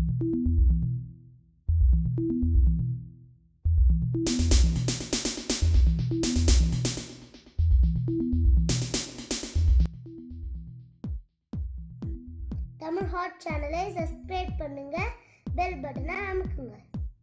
Tamil hot சேனலை subscribe பண்ணுங்க bell பட்டனை அமுக்குங்க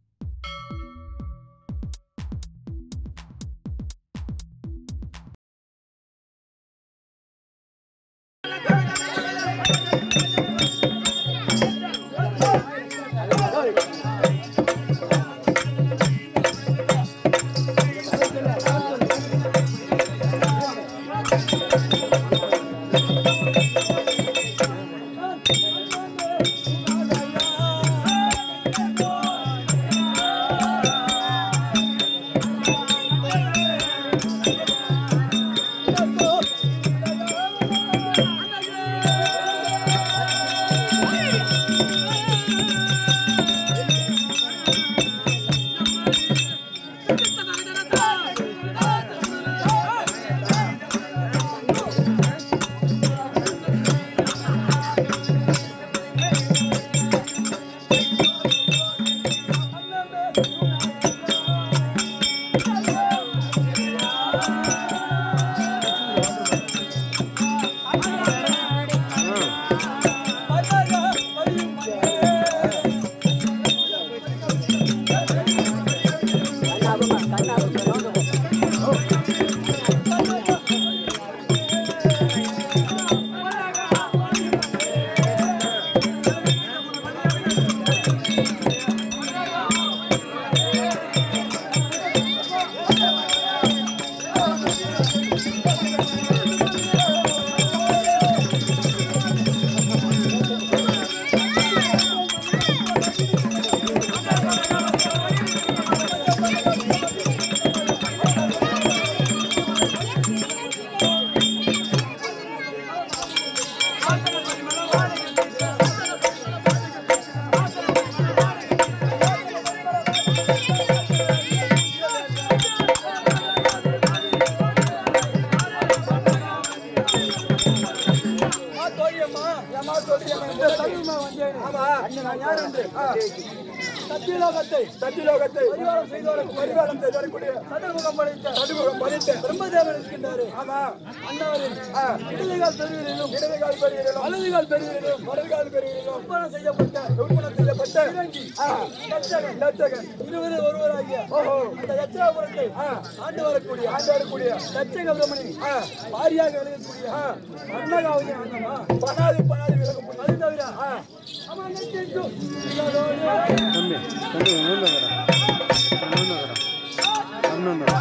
சத்தியலோகத்தை சத்தியலோகத்தை பரிவாரம் செய்தவருக்கு பரிவாரம் செய்தவருக்குரிய சதுர்முகம் படைத்த சதுர்முகம் படைத்த பிரம்மதேவன் இருக்கின்றாரு ஆமா அண்ணாவரின் இடதுகால் பெருவிலும் இடதுகால் பெருவிலும் வலதுகால் பெருவிலும் வலதுகால் பெருவிலும் ஒப்பனம் செய்யப்பட்ட ஒப்பனம் செய்யப்பட்ட இறங்கி லட்சகன் லட்சகன் இருவரு ஒருவராகிய ஓஹோ அந்த லட்சகபுரத்தை ஆண்டு வரக்கூடிய ஆண்டு வரக்கூடிய லட்சக பிரமணி பாரியாக விளங்கக்கூடிய அண்ணகாவதி அண்ணமா பனாதி பனாதி விளங்கக்கூடிய அது தவிர ஆமா நெஞ்செங்கும் தம்பி தம்பி ஒன்று ஒன்று ஒன்று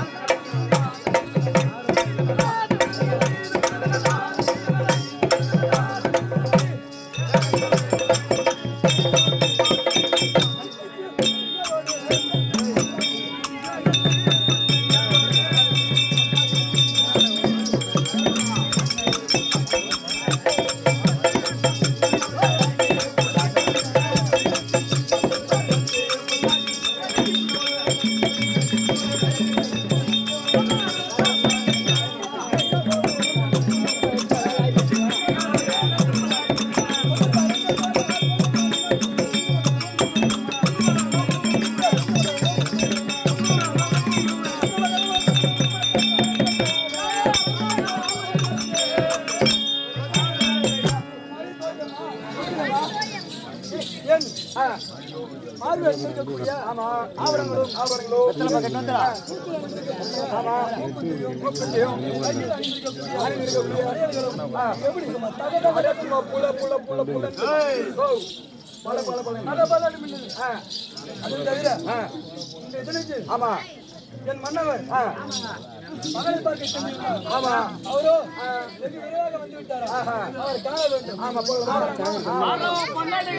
என் பார்வையில் இருக்கக்கூடிய ஆமா ஆவணங்களும் ஆவணங்களும் ஆமா மூக்குத்தியும் மூக்குத்தியும் கையில் அணிந்திருக்கக்கூடிய அணிந்திருக்கக்கூடிய அடையாளங்களும் ஆ, எப்படி இருக்குமா? தக தக தகமா, புல புல புல புல ஓ, பல பல பல பல பல மின்னுது. ஆ, அது தவிர ஆ, இந்த இதனுக்கு ஆமா என் மன்னவர் ஆ, மகளை பார்க்க சென்றிருந்தார். ஆமா அவரோ ஆ, வெகு விரைவாக வந்து விட்டாரா அவர் காண வேண்டும் ஆமா போகலாம்.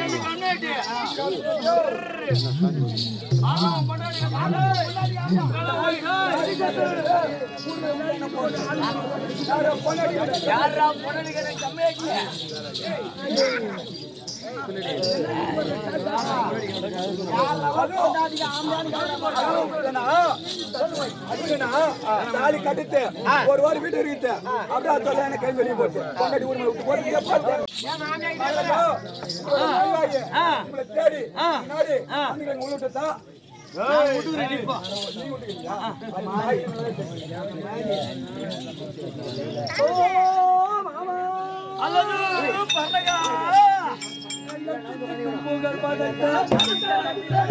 தாலி கட்டிட்டு ஒரு வாரம் வீட்டு இருக்குது அப்படியே அது சொல்ல எனக்கு கை வெளியே போட்டு பொண்டாட்டி ஊர் மேல விட்டு போட்டு உங்களை தேடி ஆ. நாடி ஆ. வந்து உங்களை விட்டுட்டா நான் விட்டுக்கிறேன் இப்போ. நீங்க விட்டுக்கிறீங்களா ஆமா அல்லது பரலகா. புகழ் படைத்த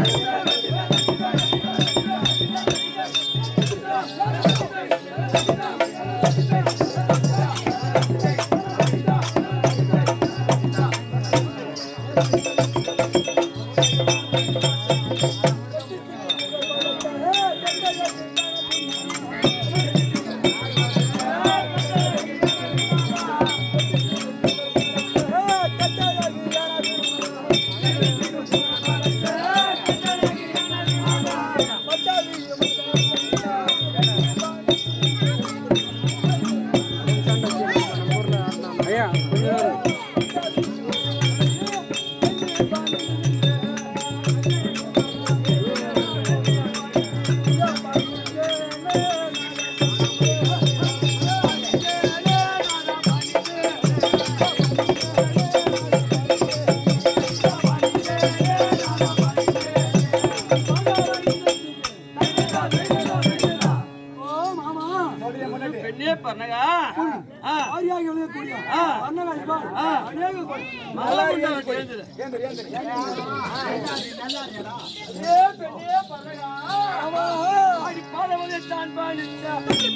ஐயா கொஞ்ச நேரம் பெண்ணே பரலகா. ஆ. ஆ. ஆ. மகளா கொண்டவன் சேர்ந்தது. ஏந்திரி ஏந்திரி ஆடி பாதவதை தான் பாடிச்சா.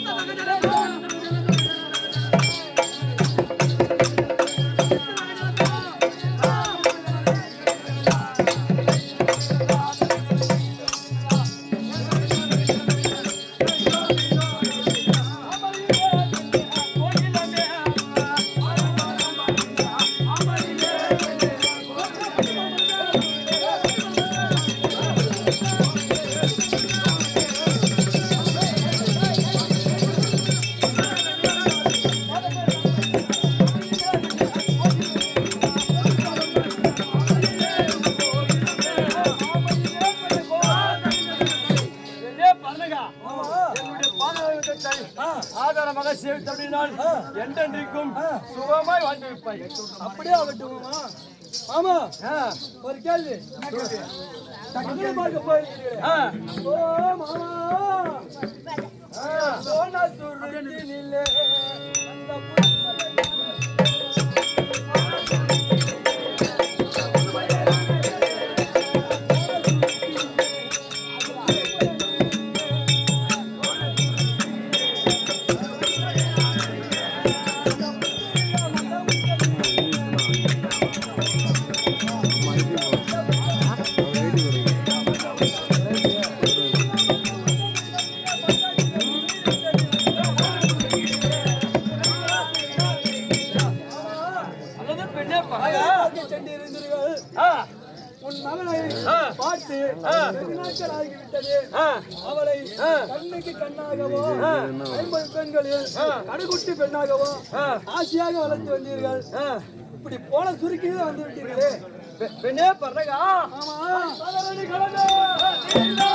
பெண்ணே பரலகா. என்னுடைய பாதவதை ஆதாரமாக சேவித்தபடினால் என்றென்றைக்கும் சுகமாய் வாழ்ந்து வைப்பாய் அப்படியே ஆகட்டுமா ஆமா ஒரு கேள்வி மகளை பார்க்க போயிருக்கிறேன் ஆ. ஓ மாமா சோனா சுருகினிலே அந்த அல்லது பெண்ணே பரலகா. பார்க்க சென்றிருந்தீர்கள் ஆ. உன் மகளை ஆ. பார்த்து ஆ. வெகு நாட்கள் ஆகிவிட்டது ஆ. அவளை ஆ. கண்ணுக்கு கண்ணாகவோ ஆ. ஐம்பது பெண்களில் ஆ. கடுகுட்டி பெண்ணாகவோ ஆ. ஆசையாக வளர்த்து வந்தீர்கள் ஆ. இப்படி போல சுருக்கியே வந்து விட்டீர்களே பெ- பெண்ணே பரலகா. ஆமா பதவதை கலந்து.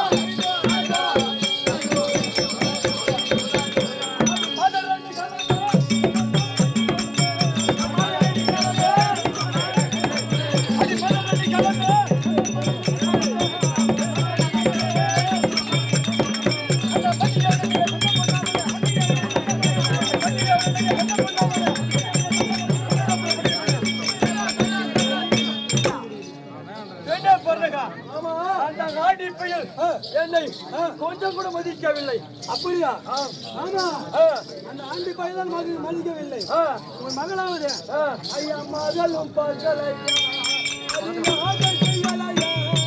பெண்ணே பரலகா. ஆமா அந்த நாடி புயல் என்னை கொஞ்சம் கூட மதிக்கவில்லை அப்படியா ஆமா ஆ, அந்த ஆண்டி பையன் மதி மதிக்கவில்லை ஆ, உன் மகளாவது ஆ. ஐயா மகளும் பார்க்கலையா அறியாத செய்யலையா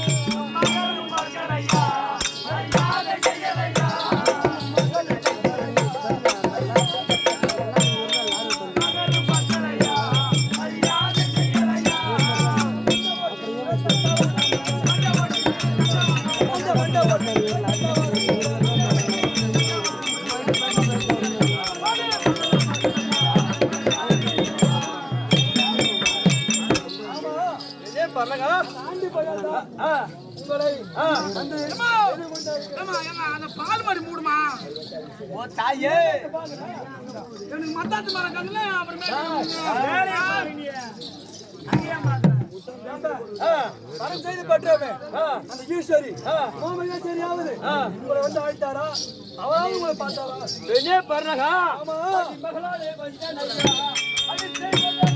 பெண்ணே பரலகா. ஆண்டி பையன் தான் ஆ, உங்களை ஆ. வந்து அந்த பால் மாதிரி மூடுமா ஓ தாயே எனக்கு மத்தாத்து மரம் கண்ணுல அப்புறமே ஆ, பணம் செய்து பெற்றவன் அந்த ஈஸ்வரி மாமகேஸ்வரியாவது உங்களை வந்து அழைத்தாரா அவராவது உங்களை பார்த்தாரா பெண்ணே பரணகா ஆமா மகளாலே வந்தனையா அது செய்வதற்கு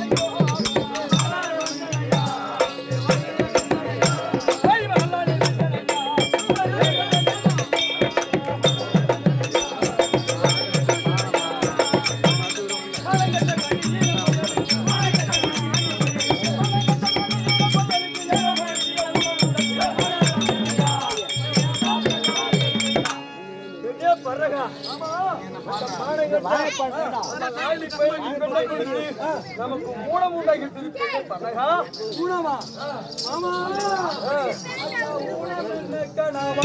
ஐ மகளாலே பெண்ணே பரகா ஆமா அந்த பானைகட்ட அந்த நாலு பேருக்கு பெண்ணை கொடுத்து நமக்கு மூலம் உண்டாக்கிட்டு பெண்ணே பரகா ஊனமா ஆமா ஊனம் என்ன கனவா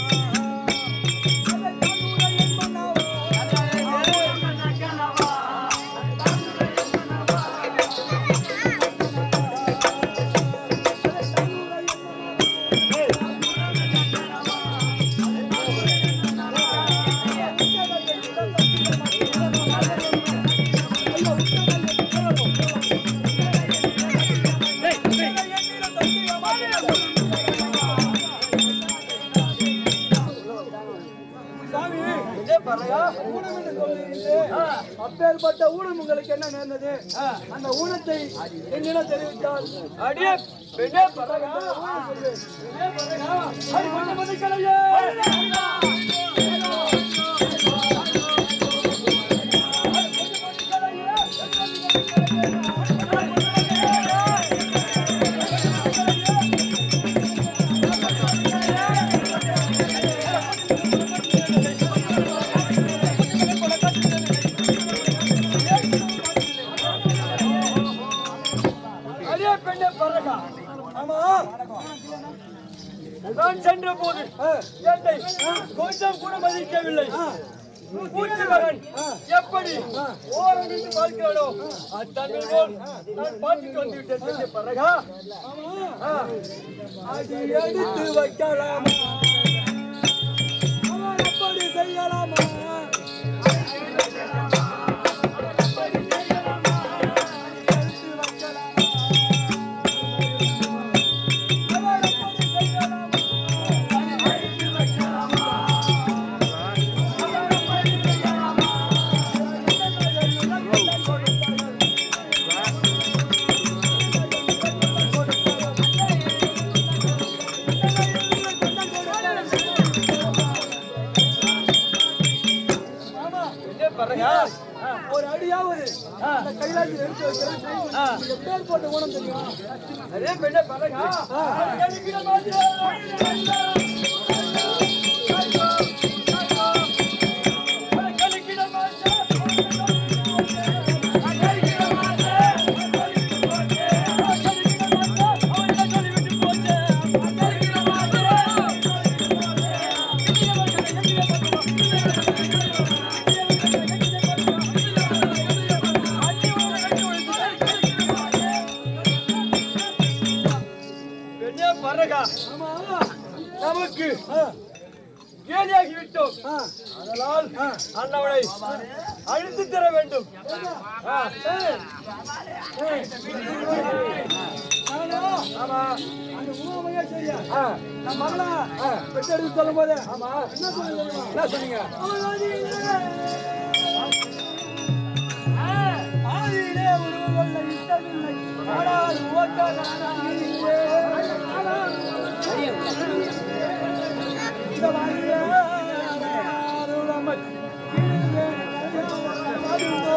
சாமி இதே பறையா ஊனம் என்று சொல்லுகிறீர்களே அப்பேற்பட்ட ஊனம் உங்களுக்கு என்ன நேர்ந்தது அந்த ஊனத்தை என்னிடம் தெரிவித்தால் அடியே பெண்ணே பரகா ஊனம் சொல்லு பெண்ணே பரணகா அது கொஞ்சம் மதிக்கலையே அடியே பெண்ணே பரணகா ஆமா நான் சென்ற போது என்னை கொஞ்சம் கூட மதிக்கவில்லை பூச்சி மகன் எப்படி ஓரணித்து பார்க்கிறானோ அத்தன்மை போல் நான் பார்த்துட்டு வந்து விட்டேன் பெண்ணே பரணகா அது எடுத்து வைக்கலாமா அவன் அப்படி செய்யலாமா எடுத்து வைக்கலாமா? அவன் அப்படி செய்யலாமா? ஆமா பெண்ணே பரணகா ஒரு அடியாவது அந்த கைலாசில் எடுத்து வைக்கிறது எப்பேர் போட்ட ஊனம் தெரியும் அதே பெண்ணே பரணகா எனக்கு பெண்ணே பரணகா ஆமா நமக்கு ஆ, கேலியாகி விட்டோம் ஆ. அதனால் அண்ணவனை அழித்து தர வேண்டும் ஆ, நானா? ஆமா அந்த ஊமையா சரியா நான் மகளா பெற்றெடுத்து சொல்லும் போது ஆமா என்ன சொன்னீங்க என்ன சொன்னீங்க ஆதியிலே உருவம் கொள்ள இஷ்டமில்லை ஆனால் ஓட்ட நானாகிலே. இந்த வாழ்விலே அருளமை கிழிந்தே மருந்தோ.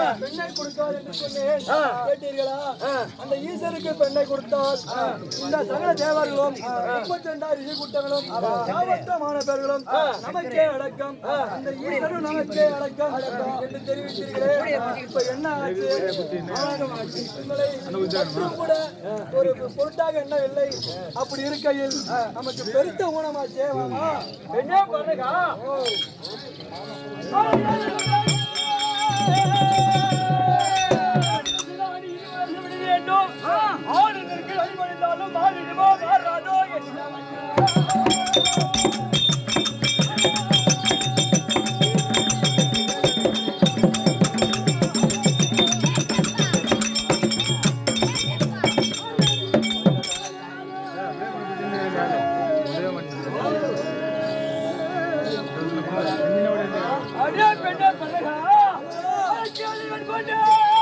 பெண்ணை கொடுத்தால் என்று சொன்னேன் கேட்டீர்களா அந்த ஈசனுக்கு பெண்ணை கொடுத்தால் இந்த சகல தேவர்களும் முப்பத்தி ரெண்டாயிரம் இசை கூட்டங்களும் சாவட்டமான பேர்களும் நமக்கே அடக்கம் அந்த ஈசனும் நமக்கே அடக்கம் என்று தெரிவித்தீர்களே இப்ப என்ன ஆச்சு ஆணவம் ஆச்சு. உங்களை சற்றும் கூட ஒரு பொருட்டாக எண்ணவில்லை அப்படி இருக்கையில் நமக்கு பெருத்த ஊனமாச்சே வாமா என்ன பண்ணுங்க வேண்டும் ஆளுநருக்கு அடிபணிந்தாலும் மாறிடுமோ மாறாதோ அடியே பெண்ணே பண்ணுங்க கேள்விவன் கொண்டு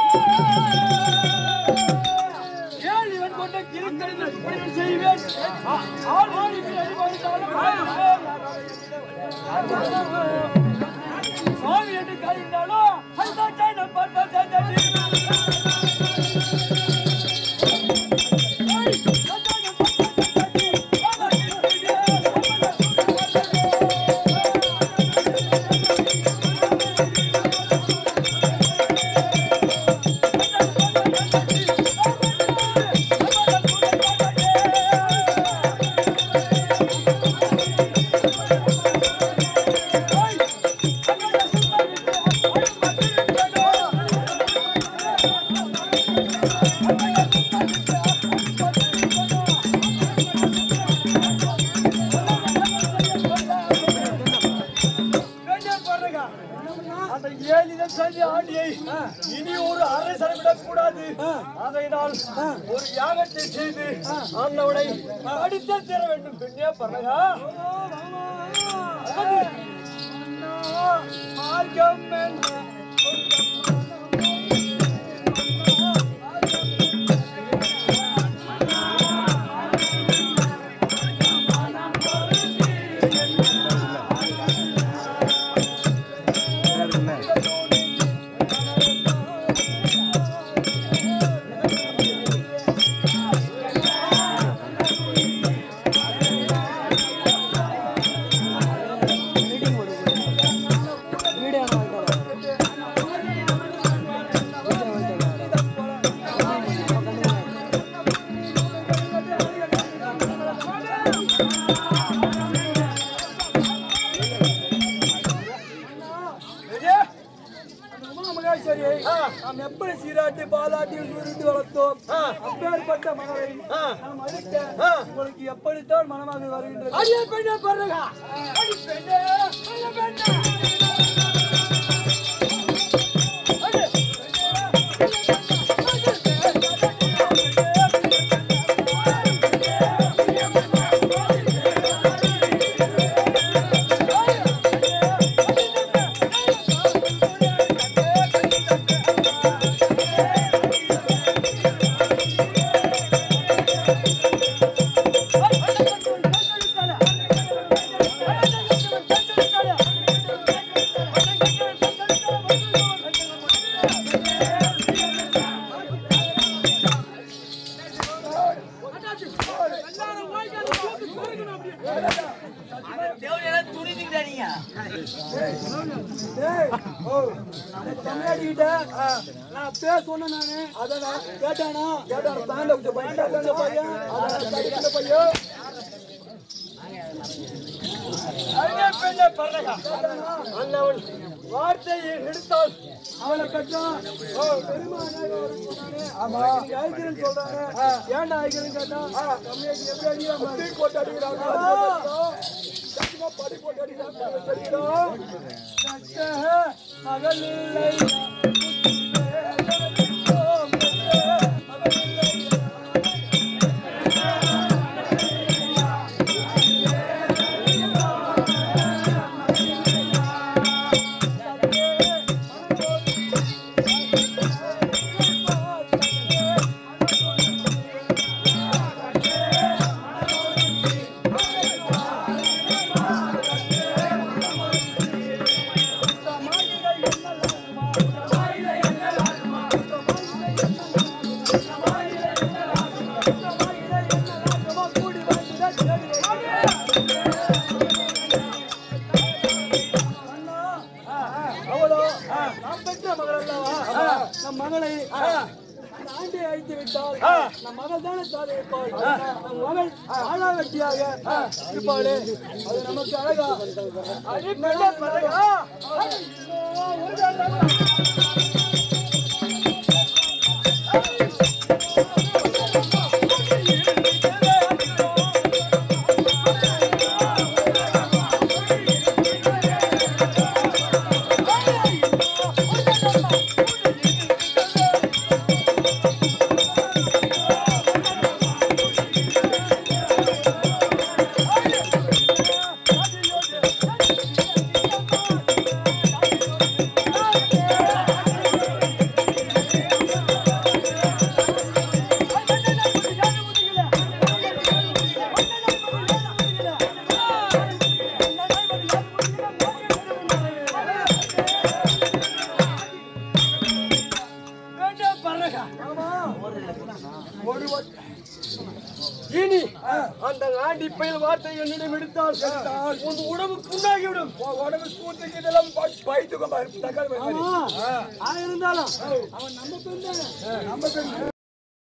கேள்விவன் கொண்டு கிருக்கடில் இப்படி செய்வேன் ஆளுநருக்கு அடிபணிந்தாலும் சாமி என்று கழிந்தாலும் அதுதான் நான் பார்த்தேன் வேண்டாம் பாருங்க. அந்த ஏழிதழ் சொல்லி ஆண்டியை இனி ஒரு அரை சதவிடக் கூடாது ஆகையினால் ஒரு யாகத்தை செய்து ஆண்டவனை அடித்தே தர வேண்டும் பெண்ணே பாருங்க மார்க்கம் என்ன மகாஸ்வரியை நாம் எப்படி சீராட்டி பாலாட்டி உருட்டி வளர்த்தோம் அப்பேற்பட்ட மகளை நாம் அழிக்க உங்களுக்கு எப்படித்தான் மனமாக வருகின்றது அடியே பெண்ணே பாருங்க அடி பெண்ணே பெண்ணே பெண்ணே ஏய், ஓ, அந்த கண்ணாடிகிட்ட, நான் பேர் சொன்னேன் நானு. அதை நான் கேட்டானா? கேட்டானா? பேண்ட விட்ட பையன், பேண்ட பையன், அதை நான் கட்டிக்கிட்ட பையன். அடியே பெண்ணே பாருங்க அண்ணவன் வார்த்தையை எடுத்தால் அவனை பெற்றான். ஓ, பெரியம்மா அண்ணா இவன் சொன்னானே. இன்னைக்கு அழைக்கிறேன்னு சொல்றானே. ஏன்டா அழைக்கிறேன்னு கேட்டா, கம்மியாக்கி எப்படி அடிக்கிறான் பாரு. போட்டு அடிக்கிறாங்க. சத்தியமா படி போட்டு அடிக்கிறாங்க. சரிடா. சட்ட மகளில்லை. நம் மகள் தானே தாலி இருப்பாள் நம் மகள் ஆனா வெட்டியாக இருப்பாளே அது நமக்கு அழகா அது பெண்ணே பழகா வேண்டாம் பறக இனி அந்த நாடி பயில் வார்த்தை என்னிடம் எடுத்தால் உன் உடம்பு புண்ணாகிவிடும் உடம்பு சூத்துக்கு இதெல்லாம் பயத்துக்கும் தக்காளி இருந்தாலும் அவன் நம்ம பெண் தானே நம்ம பெண்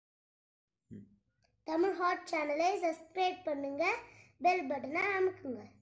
தமிழ் ஹாட் சேனலை சப்ஸ்கிரைப் பண்ணுங்க பெல் பட்டனை அமுக்குங்க